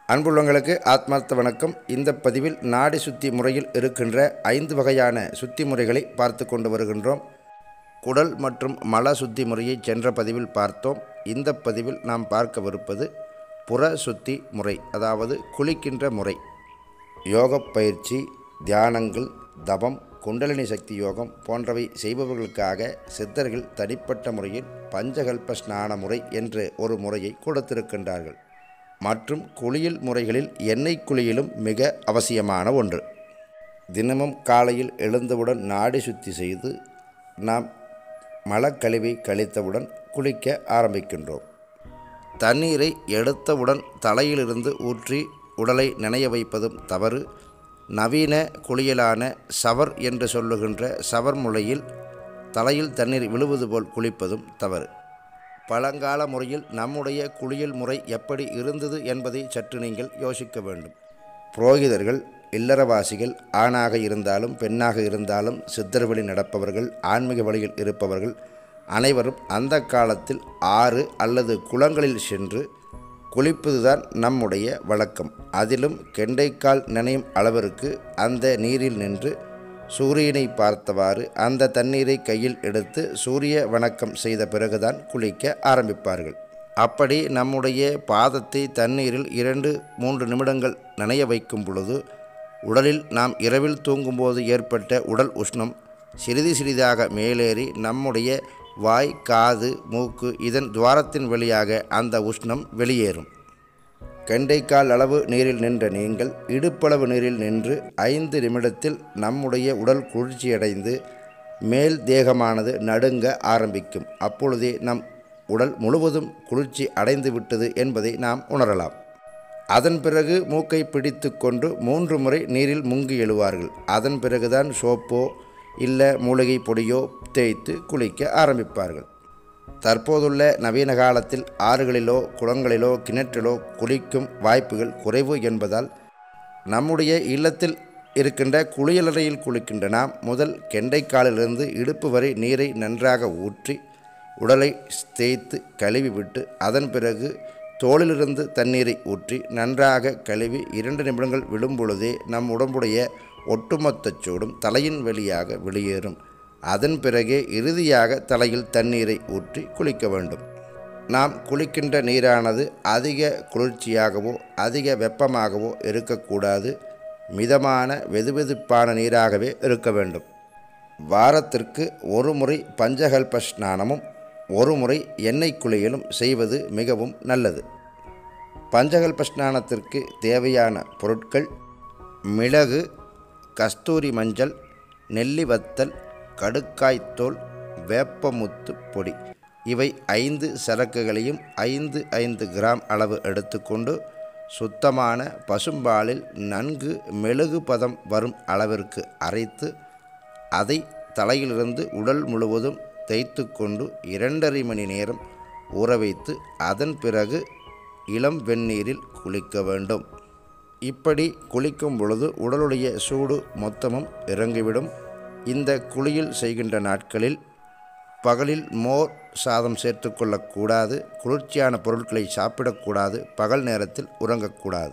அன்புள்ளங்களுக்கு ஆத்மார்த்த வணக்கம் இந்த பதிவில் நாடி சுத்தி முறையில் இருக்கின்ற ஐந்து வகையான சுத்தி முறைகளை பார்த்து கொண்டு வருகின்றோம் குடல் மற்றும் மல சுத்தி முறையை சென்ற பதிவில் பார்த்தோம் இந்த பதிவில் நாம் பார்க்கவிருப்பது புற சுத்தி முறை அதாவது குளிக்கின்ற முறை யோகப் பயிற்சி தியானங்கள் தவம் குண்டலினி சக்தி யோகம் போன்றவை செய்பவர்களுக்காக சித்தர்கள் தனிப்பட்ட முறையில் பஞ்சகல்ப ஸ்நான முறை என்ற ஒரு முறையை கொடுத்திருக்கின்றார்கள் மற்றும் குளியல் முறைகளில் எண்ணெய் குளியலும் மிக அவசியமான ஒன்று தினமும் காலையில் எழுந்தவுடன் நாடி சுத்தி செய்து நாம் மலக்கழிவை கழித்தவுடன் குளிக்க ஆரம்பிக்கின்றோம் தண்ணீரை எடுத்தவுடன் தலையிலிருந்து ஊற்றி உடலை நனைய வைப்பதும் தவறு நவீன குளியலான சவர் என்று சொல்லுகின்ற சவர் முறையில் தலையில் தண்ணீர் விழுவது போல் குளிப்பதும் தவறு பழங்கால முறையில் நம்முடைய குளியல் முறை எப்படி இருந்தது என்பதை சற்று நீங்கள் யோசிக்க வேண்டும் புரோகிதர்கள் இல்லறவாசிகள் ஆணாக இருந்தாலும் பெண்ணாக இருந்தாலும் சித்தர் வழி நடப்பவர்கள் ஆன்மீக வழியில் இருப்பவர்கள் அனைவரும் அந்த காலத்தில் ஆறு அல்லது குளங்களில் சென்று குளிப்பதுதான் நம்முடைய வழக்கம் அதிலும் கெண்டைக்கால் நினையும் அளவிற்கு அந்த நீரில் நின்று சூரியனை பார்த்தவாறு அந்த தண்ணீரை கையில் எடுத்து சூரிய வணக்கம் செய்த பிறகுதான் குளிக்க ஆரம்பிப்பார்கள் அப்படி நம்முடைய பாதத்தை தண்ணீரில் இரண்டு மூன்று நிமிடங்கள் நனைய வைக்கும் பொழுது உடலில் நாம் இரவில் தூங்கும்போது ஏற்பட்ட உடல் உஷ்ணம் சிறிது சிறிதாக மேலேறி நம்முடைய வாய் காது மூக்கு இதன் துவாரத்தின் வழியாக அந்த உஷ்ணம் வெளியேறும் கெண்டைக்கால் அளவு நீரில் நின்ற நீங்கள் இடுப்பளவு நீரில் நின்று ஐந்து நிமிடத்தில் நம்முடைய உடல் குளிர்ச்சியடைந்து மேல் தேகமானது நடுங்க ஆரம்பிக்கும் அப்பொழுதே நம் உடல் முழுவதும் குளிர்ச்சி அடைந்து விட்டது என்பதை நாம் உணரலாம் அதன் பிறகு மூக்கை பிடித்து கொண்டு மூன்று முறை நீரில் முங்கி எழுவார்கள் அதன் பிறகுதான் சோப்போ இல்லை மூலிகை பொடியோ தேய்த்து குளிக்க ஆரம்பிப்பார்கள் தற்போதுள்ள நவீன காலத்தில் ஆறுகளிலோ குளங்களிலோ கிணற்றிலோ குளிக்கும் வாய்ப்புகள் குறைவு என்பதால் நம்முடைய இல்லத்தில் இருக்கின்ற குளியலறையில் குளிக்கின்ற நாம் முதல் கெண்டைக்காலிலிருந்து இடுப்பு வரை நீரை நன்றாக ஊற்றி உடலை தேய்த்து கழுவி விட்டு அதன் பிறகு தோளிலிருந்து தண்ணீரை ஊற்றி நன்றாக கழுவி இரண்டு நிமிடங்கள் விடும் பொழுதே நம் உடம்புடைய ஒட்டுமொத்த சூடும் தலையின் வழியாக வெளியேறும் அதன் பிறகே இறுதியாக தலையில் தண்ணீரை ஊற்றி குளிக்க வேண்டும் நாம் குளிக்கின்ற நீரானது அதிக குளிர்ச்சியாகவோ அதிக வெப்பமாகவோ இருக்கக்கூடாது மிதமான வெதுவெதுப்பான நீராகவே இருக்க வேண்டும் வாரத்திற்கு ஒரு முறை பஞ்சகல்ப ஸ்நானமும் ஒரு முறை எண்ணெய் குளியலும் செய்வது மிகவும் நல்லது பஞ்சகல்ப ஸ்நானத்திற்கு தேவையான பொருட்கள் மிளகு கஸ்தூரி மஞ்சள் நெல்லி வத்தல் கடுக்காய்த்தோல் வேப்பமுத்து பொடி இவை ஐந்து சரக்குகளையும் ஐந்து ஐந்து கிராம் அளவு எடுத்துக்கொண்டு சுத்தமான பசும்பாலில் நன்கு மெழுகு பதம் வரும் அளவிற்கு அரைத்து அதை தலையிலிருந்து உடல் முழுவதும் தேய்த்து கொண்டு இரண்டரை மணி நேரம் ஊற வைத்து அதன் பிறகு இளம் வெந்நீரில் குளிக்க வேண்டும் இப்படி குளிக்கும் பொழுது உடலுடைய சூடு மொத்தமும் இறங்கிவிடும் இந்த குளியல் செய்கின்ற நாட்களில் பகலில் மோர் சாதம் சேர்த்து கொள்ளக்கூடாது குளிர்ச்சியான பொருட்களை சாப்பிடக்கூடாது பகல் நேரத்தில் உறங்கக்கூடாது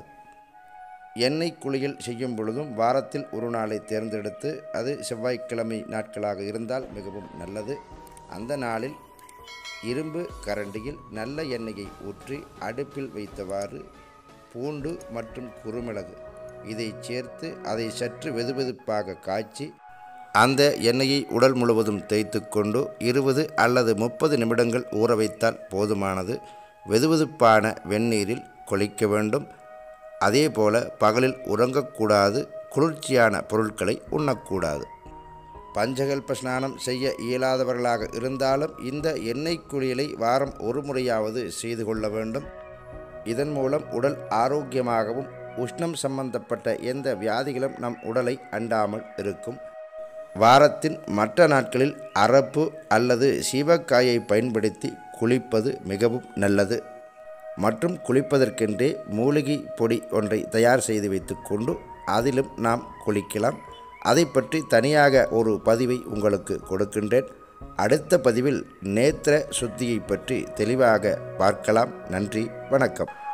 எண்ணெய் குளியல் செய்யும் பொழுதும் வாரத்தில் ஒரு நாளை தேர்ந்தெடுத்து அது செவ்வாய்க்கிழமை நாட்களாக இருந்தால் மிகவும் நல்லது அந்த நாளில் இரும்பு கரண்டியில் நல்ல எண்ணெயை ஊற்றி அடுப்பில் வைத்தவாறு பூண்டு மற்றும் குறுமிளகு இதை சேர்த்து அதை சற்று வெதுவெதுப்பாக காய்ச்சி அந்த எண்ணெயை உடல் முழுவதும் தேய்த்து கொண்டு இருபது அல்லது முப்பது நிமிடங்கள் ஊற வைத்தால் போதுமானது வெதுவெதுப்பான வெந்நீரில் குளிக்க வேண்டும் அதே போல பகலில் உறங்கக்கூடாது குளிர்ச்சியான பொருட்களை உண்ணக்கூடாது பஞ்சகல்ப ஸ்நானம் செய்ய இயலாதவர்களாக இருந்தாலும் இந்த எண்ணெய் குளியலை வாரம் ஒரு முறையாவது செய்து கொள்ள வேண்டும் இதன் மூலம் உடல் ஆரோக்கியமாகவும் உஷ்ணம் சம்பந்தப்பட்ட எந்த வியாதிகளும் நம் உடலை அண்டாமல் இருக்கும் வாரத்தின் மற்ற நாட்களில் அரப்பு அல்லது சீவக்காயை பயன்படுத்தி குளிப்பது மிகவும் நல்லது மற்றும் குளிப்பதற்கென்றே மூலிகை பொடி ஒன்றை தயார் செய்து வைத்துக்கொண்டு அதிலும் நாம் குளிக்கலாம் அதை பற்றி தனியாக ஒரு பதிவை உங்களுக்கு கொடுக்கின்றேன் அடுத்த பதிவில் நேத்திர சுத்தியை பற்றி தெளிவாக பார்க்கலாம் நன்றி வணக்கம்